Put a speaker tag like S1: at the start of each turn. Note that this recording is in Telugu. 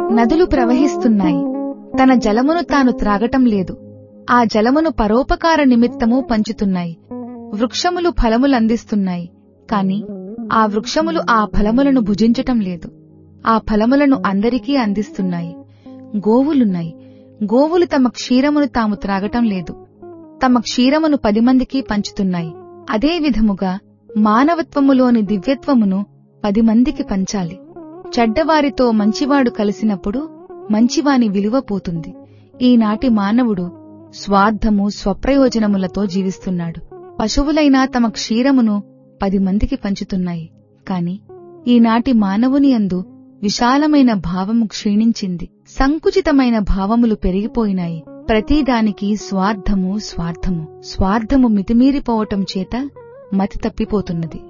S1: నదులు ప్రవహిస్తున్నాయి తన జలమును తాను త్రాగటం లేదు ఆ జలమును పరోపకార నిమిత్తము పంచుతున్నాయి వృక్షములు ఫలములందిస్తున్నాయి కాని ఆ వృక్షములు ఆ ఫలములను భుజించటం లేదు ఆ ఫలములను అందరికీ అందిస్తున్నాయి గోవులున్నాయి గోవులు తమ క్షీరమును తాము త్రాగటం లేదు తమ క్షీరమును పది మందికి పంచుతున్నాయి అదే విధముగా మానవత్వములోని దివ్యత్వమును పది మందికి పంచాలి చెడ్డవారితో మంచివాడు కలిసినప్పుడు మంచివాని విలువ పోతుంది ఈనాటి మానవుడు స్వార్థము స్వప్రయోజనములతో జీవిస్తున్నాడు పశువులైనా తమ క్షీరమును పది మందికి పంచుతున్నాయి కాని ఈనాటి మానవుని యందు విశాలమైన భావము క్షీణించింది సంకుచితమైన భావములు పెరిగిపోయినాయి ప్రతిదానికి స్వార్థము స్వార్థము స్వార్థము మితిమీరిపోవటం చేత మతి తప్పిపోతున్నది